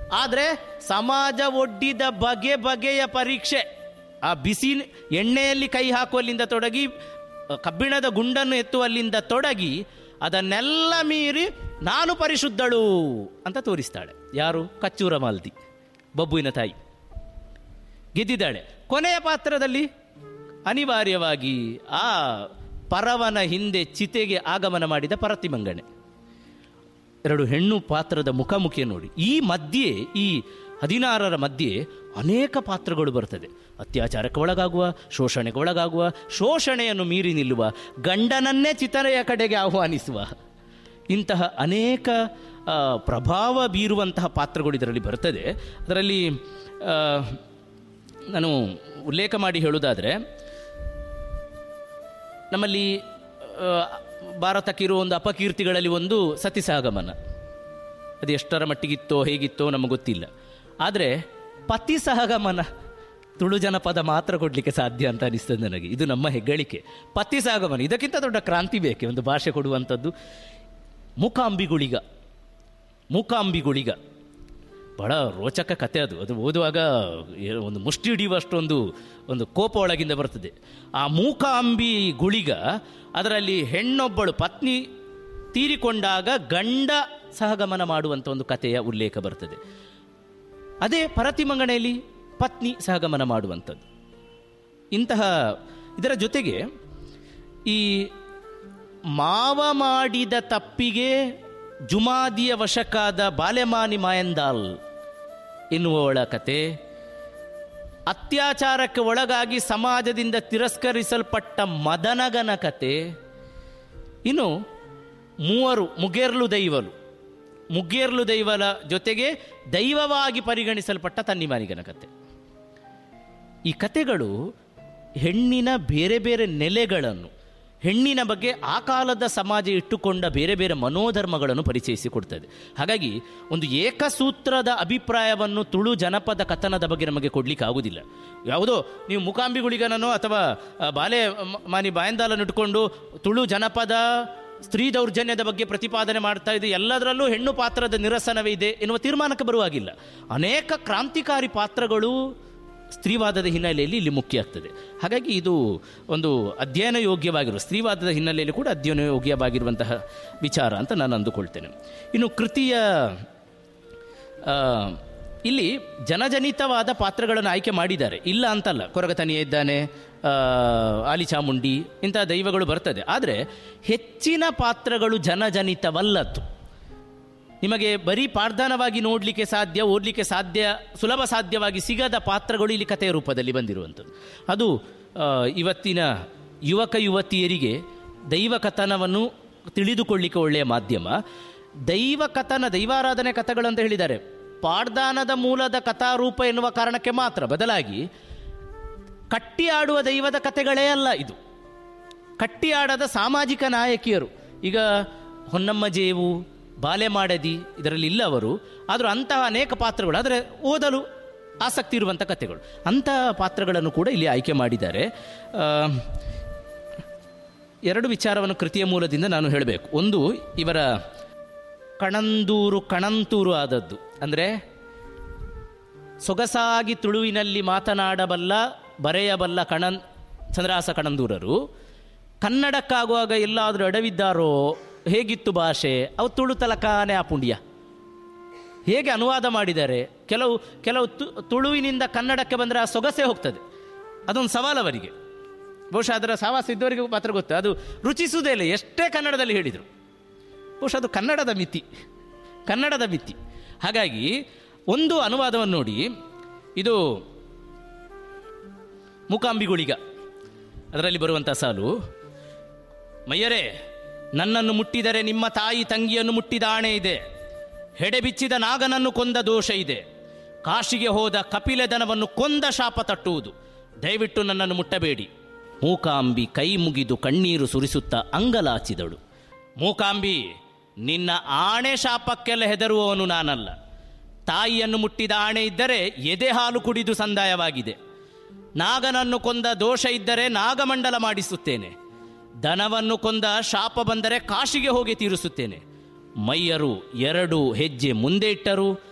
ಆದರೆ ಸಮಾಜ ಒಡ್ಡಿದ ಬಗೆ ಬಗೆಯ ಪರೀಕ್ಷೆ ಆ ಬಿಸಿ ಎಣ್ಣೆಯಲ್ಲಿ ಕೈ ಹಾಕುವಲ್ಲಿಂದ ತೊಡಗಿ ಕಬ್ಬಿಣದ ಗುಂಡನ್ನು ಎತ್ತುವಲ್ಲಿಂದ ತೊಡಗಿ ಅದನ್ನೆಲ್ಲ ಮೀರಿ ನಾನು ಪರಿಶುದ್ಧಳು ಅಂತ ತೋರಿಸ್ತಾಳೆ ಯಾರು ಕಚ್ಚೂರ ಮಾಲ್ದಿ ಬಬ್ಬುವಿನ ತಾಯಿ ಗೆದ್ದಿದ್ದಾಳೆ ಕೊನೆಯ ಪಾತ್ರದಲ್ಲಿ ಅನಿವಾರ್ಯವಾಗಿ ಆ ಪರವನ ಹಿಂದೆ ಚಿತೆಗೆ ಆಗಮನ ಮಾಡಿದ ಪರತಿಮಂಗಣೆ ಎರಡು ಹೆಣ್ಣು ಪಾತ್ರದ ಮುಖಾಮುಖಿಯ ನೋಡಿ ಈ ಮಧ್ಯೆ ಈ ಹದಿನಾರರ ಮಧ್ಯೆ ಅನೇಕ ಪಾತ್ರಗಳು ಬರ್ತದೆ ಅತ್ಯಾಚಾರಕ್ಕೆ ಒಳಗಾಗುವ ಶೋಷಣೆಗೆ ಒಳಗಾಗುವ ಶೋಷಣೆಯನ್ನು ಮೀರಿ ನಿಲ್ಲುವ ಗಂಡನನ್ನೇ ಚಿತರೆಯ ಕಡೆಗೆ ಆಹ್ವಾನಿಸುವ ಇಂತಹ ಅನೇಕ ಆ, ಪ್ರಭಾವ ಬೀರುವಂತಹ ಪಾತ್ರಗಳು ಇದರಲ್ಲಿ ಬರ್ತದೆ ಅದರಲ್ಲಿ ಆ, ನಾನು ಉಲ್ಲೇಖ ಮಾಡಿ ಹೇಳುವುದಾದರೆ ನಮ್ಮಲ್ಲಿ ಆ, ಭಾರತಕ್ಕಿರುವ ಒಂದು ಅಪಕೀರ್ತಿಗಳಲ್ಲಿ ಒಂದು ಸತಿಸಾಗಮನ ಅದು ಎಷ್ಟರ ಮಟ್ಟಿಗಿತ್ತೋ ಹೇಗಿತ್ತೋ ನಮಗೆ ಗೊತ್ತಿಲ್ಲ ಆದರೆ ಪತಿ ಸಹಗಮನ ತುಳು ಜನಪದ ಮಾತ್ರ ಕೊಡಲಿಕ್ಕೆ ಸಾಧ್ಯ ಅಂತ ಅನಿಸ್ತದೆ ನನಗೆ ಇದು ನಮ್ಮ ಹೆಗ್ಗಳಿಕೆ ಪತಿ ಸಹಗಮನ ಇದಕ್ಕಿಂತ ದೊಡ್ಡ ಕ್ರಾಂತಿ ಬೇಕೆ ಒಂದು ಭಾಷೆ ಕೊಡುವಂಥದ್ದು ಮೂಕಾಂಬಿಗುಳಿಗ ಮೂಕಾಂಬಿಗುಳಿಗ ಬಹಳ ರೋಚಕ ಕತೆ ಅದು ಅದು ಓದುವಾಗ ಏ- ಒಂದು ಮುಷ್ಟಿ ಹಿಡಿಯುವಷ್ಟೊಂದು ಒಂದು ಕೋಪ ಒಳಗಿಂದ ಬರ್ತದೆ ಆ ಮೂಕಾಂಬಿ ಗುಳಿಗ ಅದರಲ್ಲಿ ಹೆಣ್ಣೊಬ್ಬಳು ಪತ್ನಿ ತೀರಿಕೊಂಡಾಗ ಗಂಡ ಸಹಗಮನ ಮಾಡುವಂಥ ಒಂದು ಕಥೆಯ ಉಲ್ಲೇಖ ಬರ್ತದೆ ಅದೇ ಪರತಿಮಂಗಣೆಯಲ್ಲಿ ಪತ್ನಿ ಸಹಗಮನ ಮಾಡುವಂಥದ್ದು ಇಂತಹ ಇದರ ಜೊತೆಗೆ ಈ ಮಾವ ಮಾಡಿದ ತಪ್ಪಿಗೆ ಜುಮಾದಿಯ ವಶಕ್ಕಾದ ಬಾಲೆಮಾನಿ ಮಾಯಂದಾಲ್ ಎನ್ನುವವಳ ಕತೆ ಅತ್ಯಾಚಾರಕ್ಕೆ ಒಳಗಾಗಿ ಸಮಾಜದಿಂದ ತಿರಸ್ಕರಿಸಲ್ಪಟ್ಟ ಮದನಗನ ಕತೆ ಇನ್ನು ಮೂವರು ಮುಗೇರ್ಲು ದೈವಲು ಮುಗೇರ್ಲು ದೈವಲ ಜೊತೆಗೆ ದೈವವಾಗಿ ಪರಿಗಣಿಸಲ್ಪಟ್ಟ ತನ್ನಿಮಾನಿಗನ ಕತೆ ಈ ಕತೆಗಳು ಹೆಣ್ಣಿನ ಬೇರೆ ಬೇರೆ ನೆಲೆಗಳನ್ನು ಹೆಣ್ಣಿನ ಬಗ್ಗೆ ಆ ಕಾಲದ ಸಮಾಜ ಇಟ್ಟುಕೊಂಡ ಬೇರೆ ಬೇರೆ ಮನೋಧರ್ಮಗಳನ್ನು ಪರಿಚಯಿಸಿಕೊಡ್ತದೆ ಹಾಗಾಗಿ ಒಂದು ಏಕಸೂತ್ರದ ಅಭಿಪ್ರಾಯವನ್ನು ತುಳು ಜನಪದ ಕಥನದ ಬಗ್ಗೆ ನಮಗೆ ಕೊಡ್ಲಿಕ್ಕೆ ಆಗುವುದಿಲ್ಲ ಯಾವುದೋ ನೀವು ಮುಕಾಂಬಿಗುಳಿಗನೋ ಅಥವಾ ಆ, ಬಾಲೆ ಮ- ಮಾನಿ ಬಾಯಂದಾಲನ್ನು ಇಟ್ಕೊಂಡು ತುಳು ಜನಪದ ಸ್ತ್ರೀ ದೌರ್ಜನ್ಯದ ಬಗ್ಗೆ ಪ್ರತಿಪಾದನೆ ಮಾಡ್ತಾ ಇದೆ ಎಲ್ಲದರಲ್ಲೂ ಹೆಣ್ಣು ಪಾತ್ರದ ನಿರಸನವೇ ಇದೆ ಎನ್ನುವ ತೀರ್ಮಾನಕ್ಕೆ ಬರುವಾಗಿಲ್ಲ ಅನೇಕ ಕ್ರಾಂತಿಕಾರಿ ಪಾತ್ರಗಳು ಸ್ತ್ರೀವಾದದ ಹಿನ್ನೆಲೆಯಲ್ಲಿ ಇಲ್ಲಿ ಮುಖ್ಯ ಆಗ್ತದೆ ಹಾಗಾಗಿ ಇದು ಒಂದು ಅಧ್ಯಯನ ಯೋಗ್ಯವಾಗಿರುವ ಸ್ತ್ರೀವಾದದ ಹಿನ್ನೆಲೆಯಲ್ಲಿ ಕೂಡ ಅಧ್ಯಯನ ಯೋಗ್ಯವಾಗಿರುವಂತಹ ವಿಚಾರ ಅಂತ ನಾನು ಅಂದುಕೊಳ್ತೇನೆ ಇನ್ನು ಕೃತಿಯ ಆ, ಇಲ್ಲಿ ಜನಜನಿತವಾದ ಪಾತ್ರಗಳನ್ನು ಆಯ್ಕೆ ಮಾಡಿದ್ದಾರೆ ಇಲ್ಲ ಅಂತಲ್ಲ ಕೊರಗತನಿಯ ಇದ್ದಾನೆ ಆ, ಆಲಿಚಾಮುಂಡಿ ಇಂತಹ ದೈವಗಳು ಬರ್ತದೆ ಆದರೆ ಹೆಚ್ಚಿನ ಪಾತ್ರಗಳು ಜನಜನಿತವಲ್ಲದ್ದು ನಿಮಗೆ ಬರೀ ಪಾರ್ಧಾನವಾಗಿ ನೋಡಲಿಕ್ಕೆ ಸಾಧ್ಯ ಓದಲಿಕ್ಕೆ ಸಾಧ್ಯ ಸುಲಭ ಸಾಧ್ಯವಾಗಿ ಸಿಗದ ಪಾತ್ರಗಳು ಇಲ್ಲಿ ಕಥೆಯ ರೂಪದಲ್ಲಿ ಬಂದಿರುವಂಥದ್ದು ಅದು ಆ, ಇವತ್ತಿನ ಯುವಕ ಯುವತಿಯರಿಗೆ ದೈವ ಕಥನವನ್ನು ತಿಳಿದುಕೊಳ್ಳಿಕ್ಕೆ ಒಳ್ಳೆಯ ಮಾಧ್ಯಮ ದೈವ ಕಥನ ದೈವಾರಾಧನೆ ಕಥೆಗಳಂತ ಹೇಳಿದ್ದಾರೆ ಪಾಡ್ದಾನದ ಮೂಲದ ಕಥಾರೂಪ ಎನ್ನುವ ಕಾರಣಕ್ಕೆ ಮಾತ್ರ ಬದಲಾಗಿ ಕಟ್ಟಿ ಆಡುವ ದೈವದ ಕಥೆಗಳೇ ಅಲ್ಲ ಇದು ಕಟ್ಟಿಯಾಡದ ಸಾಮಾಜಿಕ ನಾಯಕಿಯರು ಈಗ ಹೊನ್ನಮ್ಮ ಜೇವು ಬಾಲೆ ಮಾಡದಿ ಇದರಲ್ಲಿ ಇಲ್ಲ ಅವರು ಆದರೂ ಅಂತಹ ಅನೇಕ ಪಾತ್ರಗಳು ಆದರೆ ಓದಲು ಆಸಕ್ತಿ ಇರುವಂಥ ಕಥೆಗಳು ಅಂತಹ ಪಾತ್ರಗಳನ್ನು ಕೂಡ ಇಲ್ಲಿ ಆಯ್ಕೆ ಮಾಡಿದ್ದಾರೆ ಆ, ಎರಡು ವಿಚಾರವನ್ನು ಕೃತಿಯ ಮೂಲದಿಂದ ನಾನು ಹೇಳಬೇಕು ಒಂದು ಇವರ ಕಣಂದೂರು ಕಣಂತೂರು ಆದದ್ದು ಅಂದರೆ ಸೊಗಸಾಗಿ ತುಳುವಿನಲ್ಲಿ ಮಾತನಾಡಬಲ್ಲ ಬರೆಯಬಲ್ಲ ಕಣನ್ ಚಂದ್ರಹಾಸ ಕಣಂದೂರರು ಕನ್ನಡಕ್ಕಾಗುವಾಗ ಎಲ್ಲಾದರೂ ಎಡವಿದ್ದಾರೋ ಹೇಗಿತ್ತು ಭಾಷೆ ಅವು ತುಳು ತಲಕಾನೆ ಆ ಪುಂಡ್ಯ ಹೇಗೆ ಅನುವಾದ ಮಾಡಿದ್ದಾರೆ ಕೆಲವು ಕೆಲವು ತು- ತುಳುವಿನಿಂದ ಕನ್ನಡಕ್ಕೆ ಬಂದರೆ ಆ ಸೊಗಸೇ ಹೋಗ್ತದೆ ಅದೊಂದು ಸವಾಲು ಅವರಿಗೆ ಬಹುಶಃ ಅದರ ಸವಾಸ ಇದ್ದವರಿಗೆ ಮಾತ್ರ ಗೊತ್ತು ಅದು ರುಚಿಸುವುದೇ ಇಲ್ಲ ಎಷ್ಟೇ ಕನ್ನಡದಲ್ಲಿ ಹೇಳಿದರು ಬಹುಶಃ ಅದು ಕನ್ನಡದ ಮಿತಿ ಕನ್ನಡದ ಮಿತಿ ಹಾಗಾಗಿ ಒಂದು ಅನುವಾದವನ್ನು ನೋಡಿ ಇದು ಮೂಕಾಂಬಿಗುಳಿಗ ಅದರಲ್ಲಿ ಬರುವಂಥ ಸಾಲು ಮಯ್ಯರೇ ನನ್ನನ್ನು ಮುಟ್ಟಿದರೆ ನಿಮ್ಮ ತಾಯಿ ತಂಗಿಯನ್ನು ಮುಟ್ಟಿದ ಆಣೆ ಇದೆ ಹೆಡೆ ಬಿಚ್ಚಿದ ನಾಗನನ್ನು ಕೊಂದ ದೋಷ ಇದೆ ಕಾಶಿಗೆ ಹೋದ ಕಪಿಲೆ ದನವನ್ನು ಕೊಂದ ಶಾಪ ತಟ್ಟುವುದು ದಯವಿಟ್ಟು ನನ್ನನ್ನು ಮುಟ್ಟಬೇಡಿ ಮೂಕಾಂಬಿ ಕೈ ಮುಗಿದು ಕಣ್ಣೀರು ಸುರಿಸುತ್ತಾ ಅಂಗಲಾಚಿದಳು ಮೂಕಾಂಬಿ ನಿನ್ನ ಆಣೆ ಶಾಪಕ್ಕೆಲ್ಲ ಹೆದರುವವನು ನಾನಲ್ಲ ತಾಯಿಯನ್ನು ಮುಟ್ಟಿದ ಆಣೆ ಇದ್ದರೆ ಎದೆ ಹಾಲು ಕುಡಿದು ಸಂದಾಯವಾಗಿದೆ ನಾಗನನ್ನು ಕೊಂದ ದೋಷ ಇದ್ದರೆ ನಾಗಮಂಡಲ ಮಾಡಿಸುತ್ತೇನೆ ದನವನ್ನು ಕೊಂದ ಶಾಪ ಬಂದರೆ ಕಾಶಿಗೆ ಹೋಗಿ ತೀರಿಸುತ್ತೇನೆ ಮೈಯರು ಎರಡು ಹೆಜ್ಜೆ ಮುಂದೆ ಇಟ್ಟರು